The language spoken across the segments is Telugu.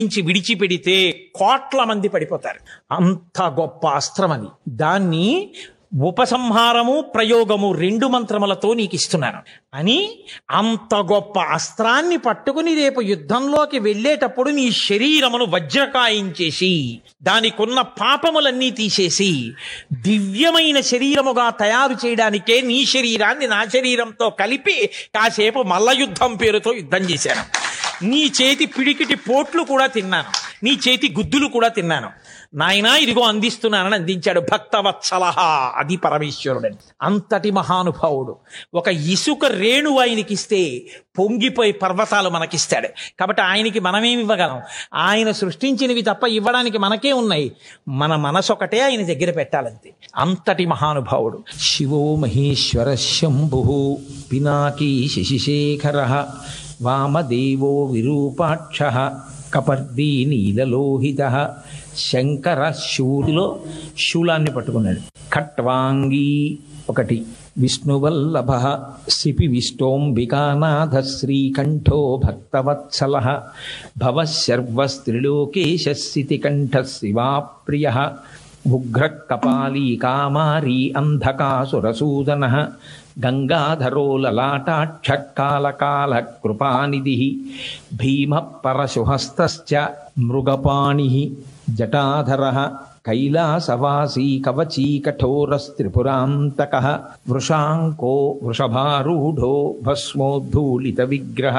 నుంచి విడిచిపెడితే కోట్ల మంది పడిపోతారు అంత గొప్ప అస్త్రం అది దాన్ని ఉపసంహారము ప్రయోగము రెండు మంత్రములతో నీకు ఇస్తున్నాను అని అంత గొప్ప అస్త్రాన్ని పట్టుకుని రేపు యుద్ధంలోకి వెళ్ళేటప్పుడు నీ శరీరమును వజ్రకాయించేసి దానికున్న పాపములన్నీ తీసేసి దివ్యమైన శరీరముగా తయారు చేయడానికే నీ శరీరాన్ని నా శరీరంతో కలిపి కాసేపు మల్ల యుద్ధం పేరుతో యుద్ధం చేశాను నీ చేతి పిడికిటి పోట్లు కూడా తిన్నాను నీ చేతి గుద్దులు కూడా తిన్నాను నాయనా ఇదిగో అందిస్తున్నానని అందించాడు భక్తవత్సలహ అది పరమేశ్వరుడని అంతటి మహానుభావుడు ఒక ఇసుక రేణు ఆయనకి ఇస్తే పొంగిపోయి పర్వతాలు మనకిస్తాడు కాబట్టి ఆయనకి మనమేమి ఇవ్వగలం ఆయన సృష్టించినవి తప్ప ఇవ్వడానికి మనకే ఉన్నాయి మన మనసు ఒకటే ఆయన దగ్గర పెట్టాలంతే అంతటి మహానుభావుడు శివో మహేశ్వర శంభు పినాకీ శశిశేఖర వామదేవో విరూపాక్ష కపర్దీ నీలలోహిత శంకర శూలిలో శూలాన్ని పట్టుకున్నాడు ఖట్వాంగీ ఒకటి విష్ణువల్లభ శిపి విష్టోంబికానాథ శ్రీకంఠో భక్తవత్సల భవశర్వస్త్రిలోకేశ స్థితికంఠ శివాప్రియ ఉగ్ర కపాలీ కామారీ అంధకాసురసూదన గంగాధరో లలాటాక్షకాలకాల కృపానిధి భీమ పరశుహస్త మృగపాణి జటాధర కైలాసవాసీ కవచీ కఠోరస్త్రిపురాంతక వృషాంకో వృషభారూఢో భస్మోద్ధూళిత విగ్రహ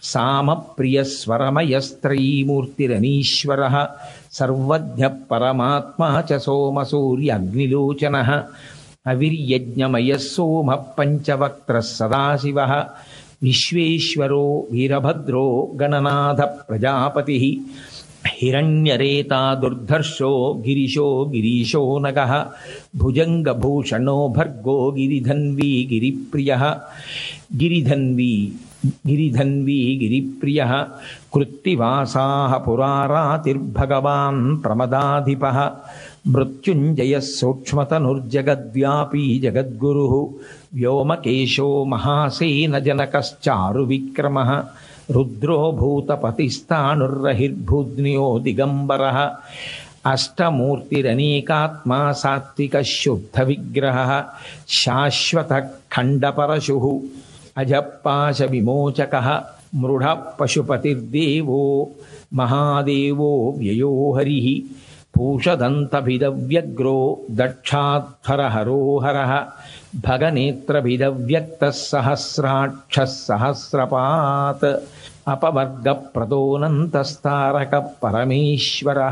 సామప్రియస్వరమయస్త్రయీమూర్తిరనీశ్వర సర్వజ్ఞ పరమాత్మా చ సోమసూర్యగ్నిలోచన అవిర్యజ్ఞమయ సోమ పంచవక్త్ర సదాశివ విశ్వేశ్వరో వీరభద్రో గణనాథ ప్రజాపతి హిరణ్యరేతా దుర్ధర్షో గిరిశో గిరీశో నగ భుజంగభూషణో భర్గో గిరిధన్వీ గిరిప్రియ గిరిధన్వీ గిరిధన్వీ గిరిప్రియ కృత్తివాసా పురారాతిర్భగవాన్ ప్రమదాధిప మృత్యుంజయ సూక్ష్మతనుర్జగద్వ్యాపీ జగద్గురు వ్యోమకేశో మహాసేన జనకశ్చారు విక్రమ రుద్రో భూతపతిస్థానుర్రహిర్భూజ్ఞో దిగంబర అష్టమూర్తిరనేకాత్మా సాత్విక శుద్ధ విగ్రహ శాశ్వత ఖండపరశు అజపాశ విమోచక మృఢ పశుపతిర్దేవో మహాదేవో వ్యయో హరి పూషదంతభిదవ్యగ్రో దక్షాధ్వరహరోహర భగనేత్రభిదవ్యక్త సహస్రాక్ష సహస్రపాత్ అపవర్గ ప్రదోనంతస్తారక పరమేశ్వర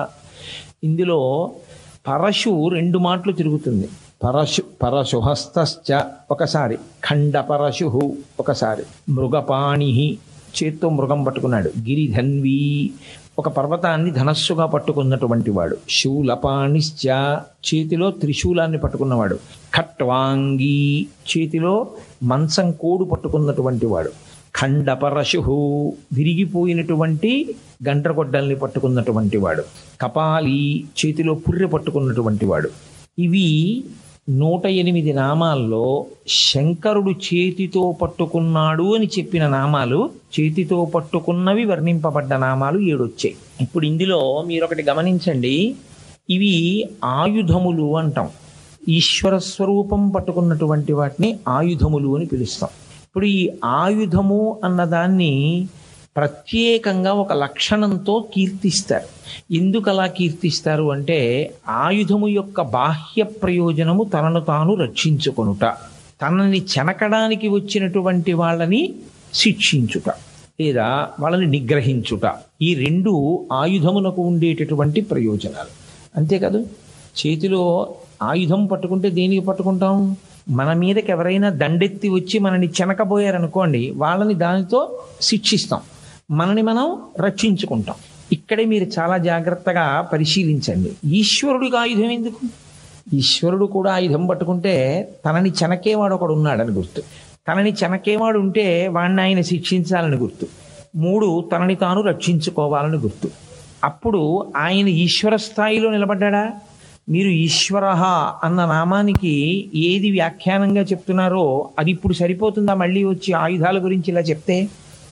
ఇందులో పరశు రెండు మాటలు తిరుగుతుంది పరశు పరశుహస్త ఒకసారి ఖండపరశు ఒకసారి మృగపాణి చేత్తో మృగం పట్టుకున్నాడు గిరిధన్వి ఒక పర్వతాన్ని ధనస్సుగా పట్టుకున్నటువంటి వాడు శూలపాణిశ్చ చేతిలో త్రిశూలాన్ని పట్టుకున్నవాడు ఖట్వాంగి చేతిలో మంచం కోడు పట్టుకున్నటువంటి వాడు ఖండపరశు విరిగిపోయినటువంటి గండ్రగొడ్డల్ని పట్టుకున్నటువంటి వాడు కపాలి చేతిలో పుర్రె పట్టుకున్నటువంటి వాడు ఇవి నూట ఎనిమిది నామాల్లో శంకరుడు చేతితో పట్టుకున్నాడు అని చెప్పిన నామాలు చేతితో పట్టుకున్నవి వర్ణింపబడ్డ నామాలు ఏడొచ్చాయి ఇప్పుడు ఇందులో మీరు ఒకటి గమనించండి ఇవి ఆయుధములు అంటాం ఈశ్వర స్వరూపం పట్టుకున్నటువంటి వాటిని ఆయుధములు అని పిలుస్తాం ఇప్పుడు ఈ ఆయుధము అన్నదాన్ని ప్రత్యేకంగా ఒక లక్షణంతో కీర్తిస్తారు ఎందుకు అలా కీర్తిస్తారు అంటే ఆయుధము యొక్క బాహ్య ప్రయోజనము తనను తాను రక్షించుకొనుట తనని చెనకడానికి వచ్చినటువంటి వాళ్ళని శిక్షించుట లేదా వాళ్ళని నిగ్రహించుట ఈ రెండు ఆయుధమునకు ఉండేటటువంటి ప్రయోజనాలు అంతేకాదు చేతిలో ఆయుధం పట్టుకుంటే దేనికి పట్టుకుంటాం మన మీదకి ఎవరైనా దండెత్తి వచ్చి మనని చెనకబోయారనుకోండి వాళ్ళని దానితో శిక్షిస్తాం మనని మనం రక్షించుకుంటాం ఇక్కడే మీరు చాలా జాగ్రత్తగా పరిశీలించండి ఈశ్వరుడికి ఆయుధం ఎందుకు ఈశ్వరుడు కూడా ఆయుధం పట్టుకుంటే తనని చెనకేవాడు ఒకడు ఉన్నాడని గుర్తు తనని చెనకేవాడు ఉంటే వాడిని ఆయన శిక్షించాలని గుర్తు మూడు తనని తాను రక్షించుకోవాలని గుర్తు అప్పుడు ఆయన ఈశ్వర స్థాయిలో నిలబడ్డా మీరు ఈశ్వర అన్న నామానికి ఏది వ్యాఖ్యానంగా చెప్తున్నారో అది ఇప్పుడు సరిపోతుందా మళ్ళీ వచ్చి ఆయుధాల గురించి ఇలా చెప్తే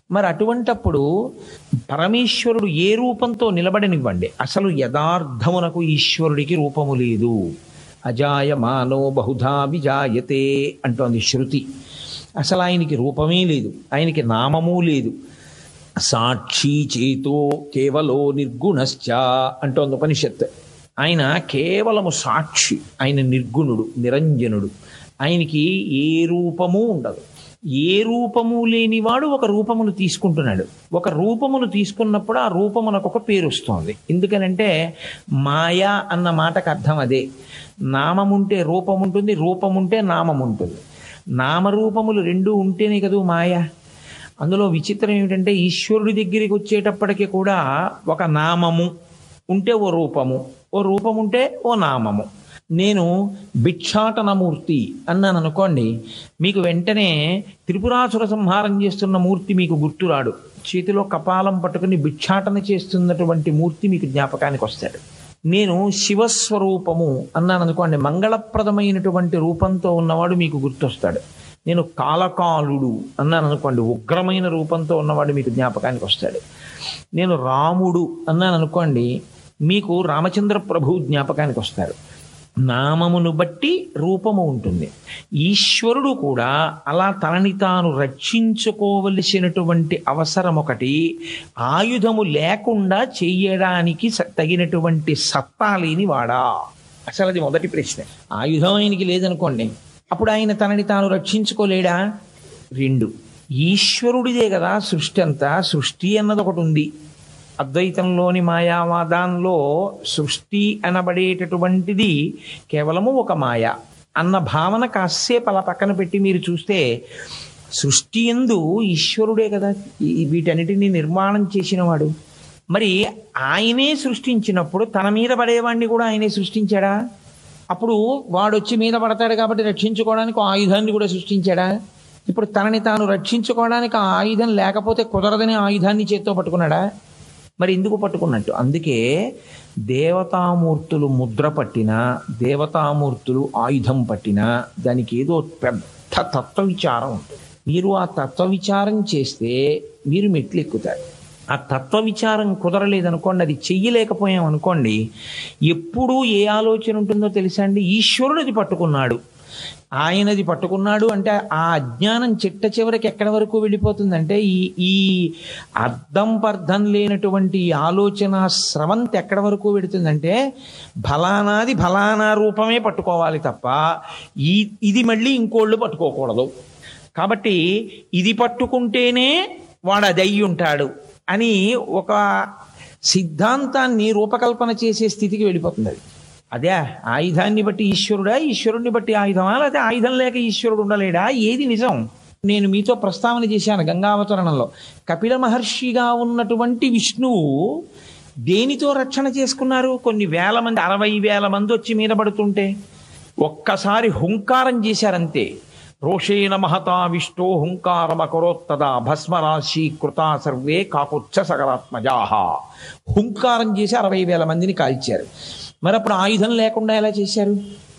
మరి అటువంటప్పుడు పరమేశ్వరుడు ఏ రూపంతో నిలబడనివ్వండి అసలు యథార్థమునకు ఈశ్వరుడికి రూపము లేదు అజాయమానో బహుధా విజాయతే అంటోంది శృతి అసలు ఆయనకి రూపమే లేదు ఆయనకి నామము లేదు సాక్షి చేతో కేవలో నిర్గుణశ్చ అంటోంది ఉపనిషత్ ఆయన కేవలము సాక్షి ఆయన నిర్గుణుడు నిరంజనుడు ఆయనకి ఏ రూపము ఉండదు ఏ రూపము లేనివాడు ఒక రూపమును తీసుకుంటున్నాడు ఒక రూపమును తీసుకున్నప్పుడు ఆ రూపమునకు ఒక పేరు వస్తుంది ఎందుకనంటే మాయా అన్న మాటకు అర్థం అదే నామముంటే రూపం ఉంటుంది రూపం ఉంటే నామం ఉంటుంది నామరూపములు రెండు ఉంటేనే కదూ మాయ అందులో విచిత్రం ఏమిటంటే ఈశ్వరుడి దగ్గరికి వచ్చేటప్పటికి కూడా ఒక నామము ఉంటే ఓ రూపము ఓ రూపం ఉంటే ఓ నామము నేను భిక్షాటనమూర్తి అన్నాను అనుకోండి మీకు వెంటనే త్రిపురాసుర సంహారం చేస్తున్న మూర్తి మీకు గుర్తురాడు చేతిలో కపాలం పట్టుకుని భిక్షాటన చేస్తున్నటువంటి మూర్తి మీకు జ్ఞాపకానికి వస్తాడు నేను శివస్వరూపము అన్నాను అనుకోండి మంగళప్రదమైనటువంటి రూపంతో ఉన్నవాడు మీకు గుర్తొస్తాడు నేను కాలకాలుడు అన్నాను అనుకోండి ఉగ్రమైన రూపంతో ఉన్నవాడు మీకు జ్ఞాపకానికి వస్తాడు నేను రాముడు అన్నాను అనుకోండి మీకు రామచంద్ర ప్రభు జ్ఞాపకానికి వస్తాడు నామమును బట్టి రూపము ఉంటుంది ఈశ్వరుడు కూడా అలా తనని తాను రక్షించుకోవలసినటువంటి అవసరం ఒకటి ఆయుధము లేకుండా చెయ్యడానికి స- తగినటువంటి సత్తా లేని వాడా అసలు అది మొదటి ప్రశ్న ఆయుధం ఆయనకి లేదనుకోండి అప్పుడు ఆయన తనని తాను రక్షించుకోలేడా రెండు ఈశ్వరుడిదే కదా సృష్టి అంతా సృష్టి అన్నది ఒకటి ఉంది అద్వైతంలోని మాయావాదాల్లో సృష్టి అనబడేటటువంటిది కేవలము ఒక మాయ అన్న భావన కాసేపు అలా పక్కన పెట్టి మీరు చూస్తే సృష్టి ఎందు ఈశ్వరుడే కదా ఈ- వీటన్నిటిని నిర్మాణం చేసినవాడు మరి ఆయనే సృష్టించినప్పుడు తన మీద పడేవాడిని కూడా ఆయనే సృష్టించాడా అప్పుడు వాడు వచ్చి మీద పడతాడు కాబట్టి రక్షించుకోవడానికి ఆ ఆయుధాన్ని కూడా సృష్టించాడా ఇప్పుడు తనని తాను రక్షించుకోవడానికి ఆ ఆయుధం లేకపోతే కుదరదని ఆయుధాన్ని చేత్తో పట్టుకున్నాడా మరి ఎందుకు పట్టుకున్నట్టు అందుకే దేవతామూర్తులు ముద్ర పట్టినా దేవతామూర్తులు ఆయుధం పట్టినా దానికి ఏదో పెద్ద తత్వ విచారం ఉంటుంది మీరు ఆ తత్వ విచారం చేస్తే మీరు మెట్లు ఎక్కుతారు ఆ తత్వ విచారం కుదరలేదనుకోండి అది చెయ్యలేకపోయాం అనుకోండి ఎప్పుడూ ఏ ఆలోచన ఉంటుందో తెలుసా అండి ఈశ్వరుడిది పట్టుకున్నాడు ఆయనది పట్టుకున్నాడు అంటే ఆ అజ్ఞానం చిట్ట చివరికి ఎక్కడి వరకు వెళ్ళిపోతుందంటే ఈ ఈ అర్థం పర్థం లేనటువంటి ఈ ఆలోచన స్రవంతి ఎక్కడి వరకు వెడుతుందంటే ఫలానాది ఫలానా రూపమే పట్టుకోవాలి తప్ప ఈ ఇది మళ్ళీ ఇంకోళ్ళు పట్టుకోకూడదు కాబట్టి ఇది పట్టుకుంటేనే వాడు అది అయ్యి ఉంటాడు అని ఒక సిద్ధాంతాన్ని రూపకల్పన చేసే స్థితికి వెళ్ళిపోతుంది అది అదే ఆయుధాన్ని బట్టి ఈశ్వరుడా ఈశ్వరుణ్ణి బట్టి ఆయుధమా లేకపోతే ఆయుధం లేక ఈశ్వరుడు ఉండలేడా ఏది నిజం నేను మీతో ప్రస్తావన చేశాను గంగావతరణంలో కపిల మహర్షిగా ఉన్నటువంటి విష్ణువు దేనితో రక్షణ చేసుకున్నారు కొన్ని వేల మంది అరవై వేల మంది వచ్చి మీద పడుతుంటే ఒక్కసారి హుంకారం చేశారంతే రోషేణ మహతా విష్ణో హుంకారమకరోత్తదా భస్మరాశి కృతా సర్వే కాకుచ్చ సకరాత్మజాహ హుంకారం చేసి అరవై వేల మందిని కాల్చారు మరి అప్పుడు ఆయుధం లేకుండా ఎలా చేశారు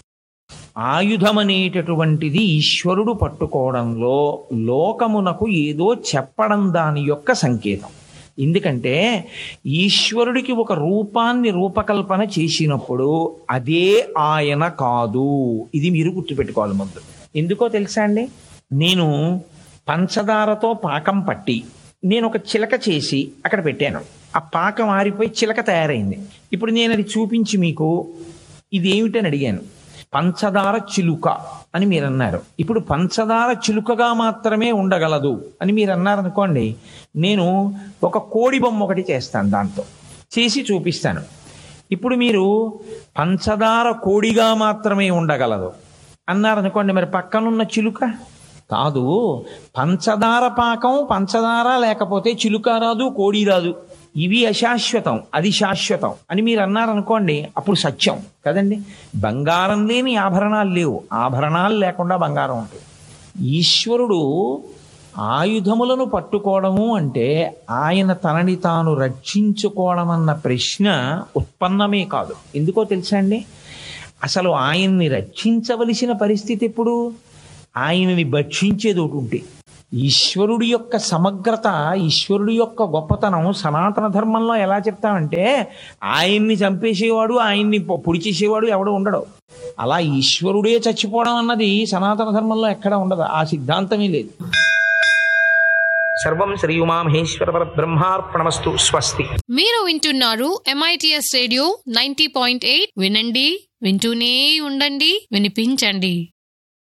ఆయుధం అనేటటువంటిది ఈశ్వరుడు పట్టుకోవడంలో లోకమునకు ఏదో చెప్పడం దాని యొక్క సంకేతం ఎందుకంటే ఈశ్వరుడికి ఒక రూపాన్ని రూపకల్పన చేసినప్పుడు అదే ఆయన కాదు ఇది మీరు గుర్తుపెట్టుకోవాలి ముందు ఎందుకో తెలుసా అండి నేను పంచదారతో పాకం పట్టి నేను ఒక చిలక చేసి అక్కడ పెట్టాను ఆ పాకం ఆరిపోయి చిలక తయారైంది ఇప్పుడు నేను అది చూపించి మీకు ఇది ఏమిటని అడిగాను పంచదార చిలుక అని మీరు అన్నారు ఇప్పుడు పంచదార చిలుకగా మాత్రమే ఉండగలదు అని మీరు అన్నారు అనుకోండి నేను ఒక కోడి బొమ్మ ఒకటి చేస్తాను దాంతో చేసి చూపిస్తాను ఇప్పుడు మీరు పంచదార కోడిగా మాత్రమే ఉండగలదు అన్నారు అనుకోండి మరి పక్కనున్న చిలుక కాదు పంచదార పాకం పంచదార లేకపోతే చిలుక రాదు కోడి రాదు ఇవి అశాశ్వతం అది శాశ్వతం అని మీరు అన్నారనుకోండి అప్పుడు సత్యం కదండి బంగారం లేని ఆభరణాలు లేవు ఆభరణాలు లేకుండా బంగారం ఉంటుంది ఈశ్వరుడు ఆయుధములను పట్టుకోవడము అంటే ఆయన తనని తాను రక్షించుకోవడం అన్న ప్రశ్న ఉత్పన్నమే కాదు ఎందుకో తెలుసా అండి అసలు ఆయన్ని రక్షించవలసిన పరిస్థితి ఎప్పుడు ఆయనని భక్షించేది ఒకటి ఉంటే ఈశ్వరుడి యొక్క సమగ్రత ఈశ్వరుడి యొక్క గొప్పతనం సనాతన ధర్మంలో ఎలా చెప్తామంటే ఆయన్ని చంపేసేవాడు ఆయన్ని పొ- పొడి చేసేవాడు ఎవడు ఉండడు అలా ఈశ్వరుడే చచ్చిపోవడం అన్నది సనాతన ధర్మంలో ఎక్కడ ఉండదు ఆ సిద్ధాంతమే లేదు సర్వం శ్రీ ఉమామహేశ్వర పరబ్రహ్మార్పణమస్తు స్వస్తి మీరు వింటున్నారు MITS radio ninety point eight వినండి వింటూనే ఉండండి వినిపించండి